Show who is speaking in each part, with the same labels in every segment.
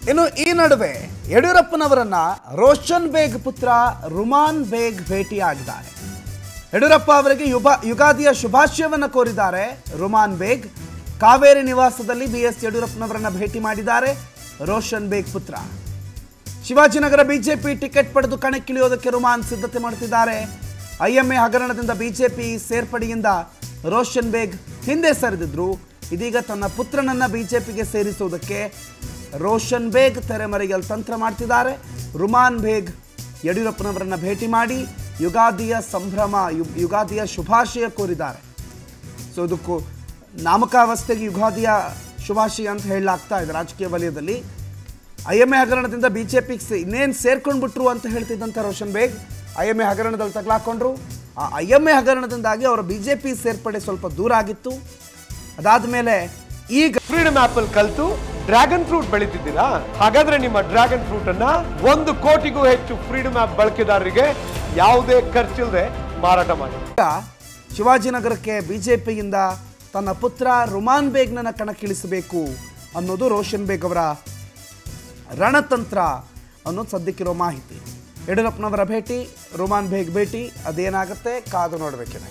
Speaker 1: ಇನ್ನು ಈ ನಡುವೆ ಯಡಿಯೂರಪ್ಪನವರನ್ನ ರೋಷನ್ ಬೇಗ್ ಪುತ್ರ ರುಮಾನ್ ಬೇಗ್ ಭೇಟಿಯಾಗಿದ್ದಾರೆ ಯಡಿಯೂರಪ್ಪ ಅವರಿಗೆ ಯುಗ ಯುಗಾದಿಯ ಶುಭಾಶಯವನ್ನು ಕೋರಿದ್ದಾರೆ ರುಮಾನ್ ಬೇಗ್ ಕಾವೇರಿ ನಿವಾಸದಲ್ಲಿ ಬಿ ಎಸ್ ಯಡಿಯೂರಪ್ಪನವರನ್ನ ಭೇಟಿ ಮಾಡಿದ್ದಾರೆ ರೋಷನ್ ಬೇಗ್ ಪುತ್ರ ಶಿವಾಜಿನಗರ ಬಿಜೆಪಿ ಟಿಕೆಟ್ ಪಡೆದು ಕಣಕ್ಕಿಳಿಯೋದಕ್ಕೆ ರುಮಾನ್ ಸಿದ್ಧತೆ ಮಾಡುತ್ತಿದ್ದಾರೆ ಐಎಂಎ ಹಗರಣದಿಂದ ಬಿಜೆಪಿ ಸೇರ್ಪಡೆಯಿಂದ ರೋಷನ್ ಬೇಗ್ ಹಿಂದೆ ಸರಿದಿದ್ರು ಇದೀಗ ತನ್ನ ಪುತ್ರನನ್ನ ಬಿಜೆಪಿಗೆ ಸೇರಿಸುವುದಕ್ಕೆ ರೋಷನ್ ಬೇಗ್ ತೆರೆಮರೆಯಲ್ಲಿ ತಂತ್ರ ಮಾಡ್ತಿದ್ದಾರೆ ರುಮಾನ್ ಬೇಗ್ ಯಡಿಯೂರಪ್ಪನವರನ್ನ ಭೇಟಿ ಮಾಡಿ ಯುಗಾದಿಯ ಸಂಭ್ರಮ ಯು- ಯುಗಾದಿಯ ಶುಭಾಶಯ ಕೋರಿದ್ದಾರೆ ಸೊ ಇದಕ್ಕೂ ನಾಮಕಾವಸ್ಥೆಗೆ ಯುಗಾದಿಯ ಶುಭಾಶಯ ಅಂತ ಹೇಳಲಾಗ್ತಾ ಇದೆ ರಾಜಕೀಯ ವಲಯದಲ್ಲಿ ಐ ಎಮ್ ಎ ಹಗರಣದಿಂದ ಬಿ ಜೆ ಪಿಗೆ ಇನ್ನೇನು ಸೇರ್ಕೊಂಡ್ಬಿಟ್ರು ಅಂತ ಹೇಳ್ತಿದ್ದಂಥ Roshan Baig I M A ಹಗರಣದಲ್ಲಿ ತಗಲಾಕೊಂಡ್ರು ಆ ಐ ಎಮ್ ಎ ಹಗರಣದಿಂದಾಗಿ ಅವರ ಬಿ ಜೆ ಪಿ ಸೇರ್ಪಡೆ ಸ್ವಲ್ಪ ದೂರ ಆಗಿತ್ತು ಅದಾದ ಮೇಲೆ ಈಗ
Speaker 2: ಫ್ರೀಡಮ್ ಆಪಲ್ ಕಲ್ತು ಡ್ರ್ಯಾಗನ್ ಫ್ರೂಟ್ ಬೆಳೀತಿದ್ದೀರಾ ಹಾಗಾದ್ರೆ ನಿಮ್ಮ ಡ್ರ್ಯಾಗನ್ ಫ್ರೂಟ್ ಅನ್ನ ಒಂದು ಕೋಟಿಗೂ ಹೆಚ್ಚು ಫ್ರೀಡಮ್ ಆಪ್ ಬಳಕೆದಾರರಿಗೆ ಯಾವುದೇ ಖರ್ಚಿಲ್ಲದೆ ಮಾರಾಟ ಮಾಡಿ
Speaker 1: ಈಗ ಶಿವಾಜಿನಗರಕ್ಕೆ ಬಿ ಜೆ ಪಿಯಿಂದ ತನ್ನ ಪುತ್ರ ರುಮಾನ್ ಬೇಗ್ನನ್ನ ಕಣಕ್ಕಿಳಿಸಬೇಕು ಅನ್ನೋದು ರೋಷನ್ ಬೇಗ್ ಅವರ ರಣತಂತ್ರ ಅನ್ನೋದು ಸದ್ಯಕ್ಕಿರೋ ಮಾಹಿತಿ ಯಡಿಯೂರಪ್ಪನವರ ಭೇಟಿ ರುಮಾನ್ ಬೇಗ್ ಭೇಟಿ ಅದೇನಾಗುತ್ತೆ ಕಾದು ನೋಡಬೇಕಿದೆ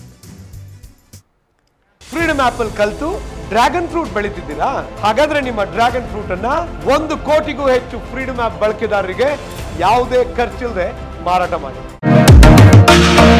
Speaker 2: ಫ್ರೀಡಮ್ ಆಪಲ್ ಕಲ್ತು ಡ್ರ್ಯಾಗನ್ ಫ್ರೂಟ್ ಬೆಳೀತಿದ್ದೀರಾ ಹಾಗಾದ್ರೆ ನಿಮ್ಮ ಡ್ರ್ಯಾಗನ್ ಫ್ರೂಟ್ ಅನ್ನ ಒಂದು ಕೋಟಿಗೂ ಹೆಚ್ಚು ಫ್ರೀಡಮ್ ಆಪ್ ಬಳಕೆದಾರರಿಗೆ ಯಾವುದೇ ಖರ್ಚಿಲ್ಲದೆ ಮಾರಾಟ ಮಾಡಿ